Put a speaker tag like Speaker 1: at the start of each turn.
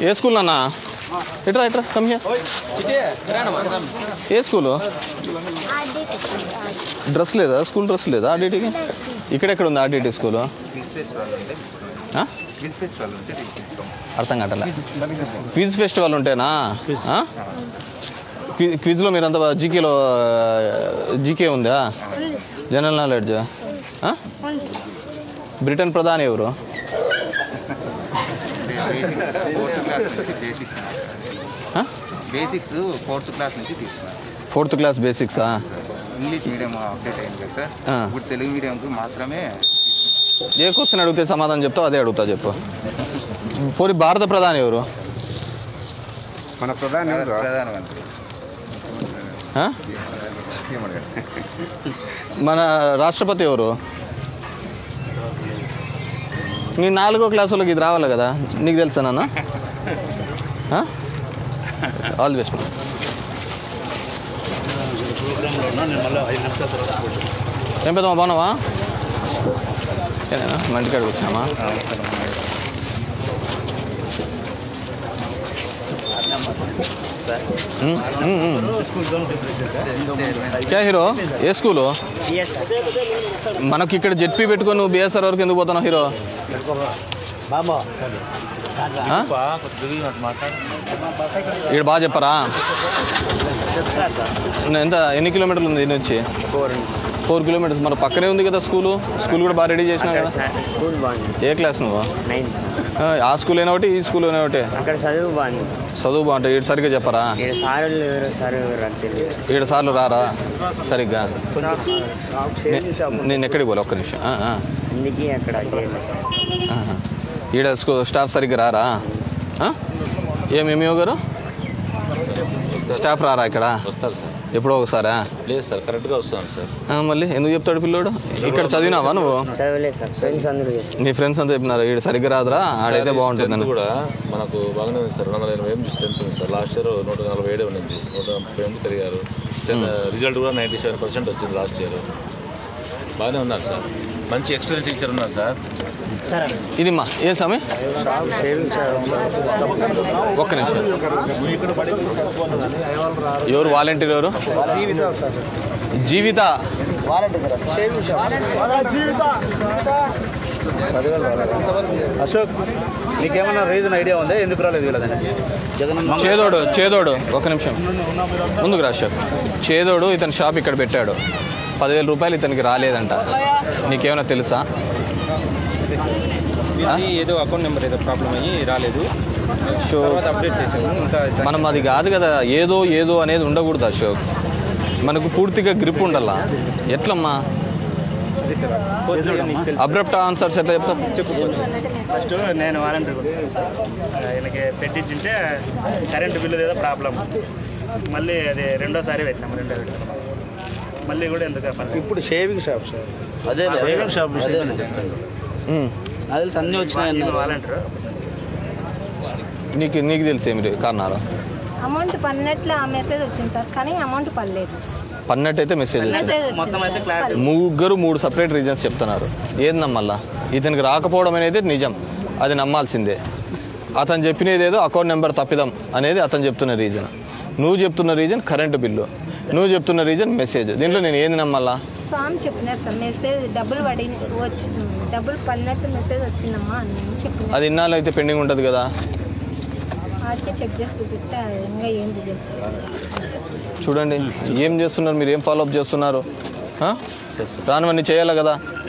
Speaker 1: ఏ school అన్నా ఎట్రా ఎట్రా కమ్ హియర్ ఏ స్కూలు డ్రెస్ లేదా స్కూల్ డ్రెస్ లేదా ఆర్డీటీకి ఇక్కడెక్కడ ఉంది ఆర్డీటీ స్కూలు
Speaker 2: క్విజ్ ఫెస్టివల్ ఉంటే
Speaker 1: ఆ?
Speaker 2: క్విజ్ ఫెస్టివల్ ఉంటే తెప్పించుకోం
Speaker 1: అర్థం కావట్లే క్విజ్ ఫెస్టివల్ ఉంటేనా ఆ? క్వి- క్విజ్లో మీరంతా జీకేలో జీకే ఉందా జనరల్ నాలెడ్జ్ ఆ? బ్రిటన్ ప్రధాని ఎవరు
Speaker 2: ఫోర్త్ క్లాస్ నుంచి బేసిక్స్
Speaker 1: ఆ?
Speaker 2: బేసిక్స్ ఫోర్త్ క్లాస్ నుంచి తీసుకున్నారు
Speaker 1: ఫోర్త్ క్లాస్ బేసిక్సా
Speaker 2: ఇంగ్లీష్ మీడియం అప్డేట్ అయింది కదా సార్
Speaker 1: ఆ.
Speaker 2: ఇప్పుడు తెలుగు మీడియంకి మాత్రమే
Speaker 1: ఏ క్వశ్చన్ అడిగితే సమాధానం చెప్తావు అదే అడుగుతా చెప్పు పోనీ భారత ప్రధాని ఎవరు
Speaker 3: మన ప్రధాని ఎవరు?
Speaker 2: ప్రధానమంత్రి
Speaker 1: ఆ? మన రాష్ట్రపతి ఎవరు నీ నాలుగో క్లాస్ వాళ్ళకి ఇది రావాలి కదా నీకు తెలుసా నాన్న ఆల్ ది బెస్ట్ ఏం పెద్దమ్మా బాగున్నావా ఏనా మంటి కాడికి వచ్చినామా ఉమ్, ఉమ్, ఉమ్. క్యా హీరో ఏ స్కూలు మనకి ఇక్కడ జెడ్పీ పెట్టుకొని నువ్వు బిఎస్ఆర్ వరకు ఎందుకు పోతున్నావు హీరో ఆ? ఇక్కడ బాగా చెప్పరా ఎంత ఎన్ని కిలోమీటర్లు ఉంది దీని వచ్చి ఫోర్ కిలోమీటర్స్ మన పక్కనే ఉంది కదా స్కూలు స్కూల్ కూడా బాగా రెడీ చేసినా కదా
Speaker 4: స్కూల్ బాగుంది
Speaker 1: ఏ క్లాస్ నువ్వు
Speaker 4: నైన్త్
Speaker 1: ఆ, ఆ స్కూల్ అయినా ఒకటి ఈ స్కూల్ అయినా ఒకటి
Speaker 4: అక్కడ చదువు బాగుంది
Speaker 1: చదువు బాగుంటుంది ఇటు సరిగ్గా చెప్పరా
Speaker 4: ఇక్కడ సార్లు ఎవరు సార్ ఎవరు అని తెలియదు
Speaker 1: ఏడు సార్లు రారా సరిగ్గా నే- నేను ఎక్కడికి పోలే ఒక్క నిమిషం ఆ, ఆ.
Speaker 4: అందుకే అక్కడ చేయలేదు సార్
Speaker 1: ఆహా. ఈడ స్కూ స్టాఫ్ సరిగ్గా రారా ఆ? ఏం ఎంఈఓ గారు స్టాఫ్ రారా ఇక్కడ
Speaker 5: వస్తారు సార్
Speaker 1: ఎప్పుడో ఒకసారా
Speaker 5: లేదు సార్ కరెక్ట్గా వస్తాను సార్
Speaker 1: ఆ, మళ్ళీ ఎందుకు చెప్తాడు పిల్లోడు ఇక్కడ చదివినావా నువ్వు
Speaker 4: చదవలేదు సార్ ఫ్రెండ్స్ అందరూ చెప్పారు.
Speaker 1: నీ ఫ్రెండ్స్ అంతా చెప్పినారు ఈడ సరిగ్గా రాదురా ఆడైతే బాగుంటుంది
Speaker 5: స్ట్రెంత్ కూడా మనకు బాగానే ఉంది సార్ రెండు వందల ఎనభై ఎనిమిది స్ట్రెంత్ ఉంది సార్ లాస్ట్ ఇయర్ నూట నలభై ఏడు ఉన్నింది నూట ముప్పై ఎనిమిది పెరిగారు రిజల్ట్ కూడా నైంటీ సెవెన్ పర్సెంట్ వచ్చింది లాస్ట్ ఇయర్ బాగానే ఉన్నారు సార్ మంచి ఎక్స్పీరియన్స్ టీచర్ ఉన్నారు సార్
Speaker 1: ఇది మా ఏ సమయ ఒక్క నిమిషం ఎవరు వాలంటీర్ ఎవరు జీవిత
Speaker 6: అశోక్ నీకేమన్నా రీజన్ ఐడియా ఉందా ఎందుకు రాలేదు వీళ్ళదని జగన్
Speaker 1: చేదోడు చేదోడు ఒక నిమిషం ముందుకు రా అశోక్ చేదోడు ఇతని షాప్ ఇక్కడ పెట్టాడు పదివేల రూపాయలు ఇతనికి రాలేదంట నీకేమైనా తెలుసా
Speaker 6: ఇది ఏదో అకౌంట్ నెంబర్ ఏదో ప్రాబ్లం అయ్యి రాలేదు
Speaker 1: షో
Speaker 6: తర్వాత అప్డేట్ చేసాము ఇంకా
Speaker 1: మనం అది కాదు కదా ఏదో ఏదో అనేది ఉండకూడదు అశోక్ మనకు పూర్తిగా గ్రిప్ ఉండాలా ఎట్లమ్మా
Speaker 6: అదే సార్ పోతే నీకు తెలుసు
Speaker 1: అబ్రప్ట్ ఆన్సర్స్ ఎట్లా చెప్తాం
Speaker 6: చెప్పు ఫస్ట్ నేను వాలంటీర్ ఆయనకి పెట్టించింటే కరెంటు బిల్లు ఏదో ప్రాబ్లం మళ్ళీ అది రెండోసారి పెట్టినాము రెండో పెట్టినాము మళ్ళీ కూడా ఎందుకు పర్లేదు.
Speaker 7: ఇప్పుడు షేవింగ్ షాప్ సార్
Speaker 6: అదే షేవింగ్ షాప్
Speaker 1: ఉమ్.
Speaker 7: అది అన్నీ వచ్చినాయి
Speaker 6: నేను వాలంటీర్
Speaker 1: నీకు నీకు తెలిసి ఏమి కారణాలు
Speaker 8: అమౌంట్ పన్నెట్ల ఆ మెసేజ్ వచ్చింది సార్ కానీ అమౌంట్ పర్లేదు
Speaker 1: పన్నట్టయితే మెసేజ్ వచ్చింది
Speaker 8: మెసేజ్
Speaker 6: మొత్తం అయితే
Speaker 8: వచ్చింది
Speaker 6: క్లారిటీ
Speaker 1: ముగ్గురు మూడు సపరేట్ రీజన్స్ చెప్తున్నారు ఏది నమ్మల్లా ఇతనికి రాకపోవడం అనేది నిజం అది నమ్మాల్సిందే అతను చెప్పినది ఏదో అకౌంట్ నెంబర్ తప్పిదం అనేది అతను చెప్తున్న రీజన్ నువ్వు చెప్తున్న రీజన్ కరెంటు బిల్లు నువ్వు చెప్తున్న రీజన్ మెసేజ్ దీంట్లో నేను ఏది నమ్మాలా
Speaker 8: స్వామి చెప్పినారు సార్ మెసేజ్ డబ్బులు పడి వచ్చి డబ్బులు పడినట్టు మెసేజ్ వచ్చిందమ్మా అని చెప్పినారు
Speaker 1: అది ఇన్నాళ్ళు అయితే పెండింగ్ ఉంటుంది కదా
Speaker 8: వాటికి చెక్ చేసి చూపిస్తే అది ఇంకా ఏం రిజల్ట్
Speaker 1: చూడండి ఏం చేస్తున్నారు మీరు ఏం ఫాలో అప్ చేస్తున్నారు ఆ? రానివన్నీ చేయాలి కదా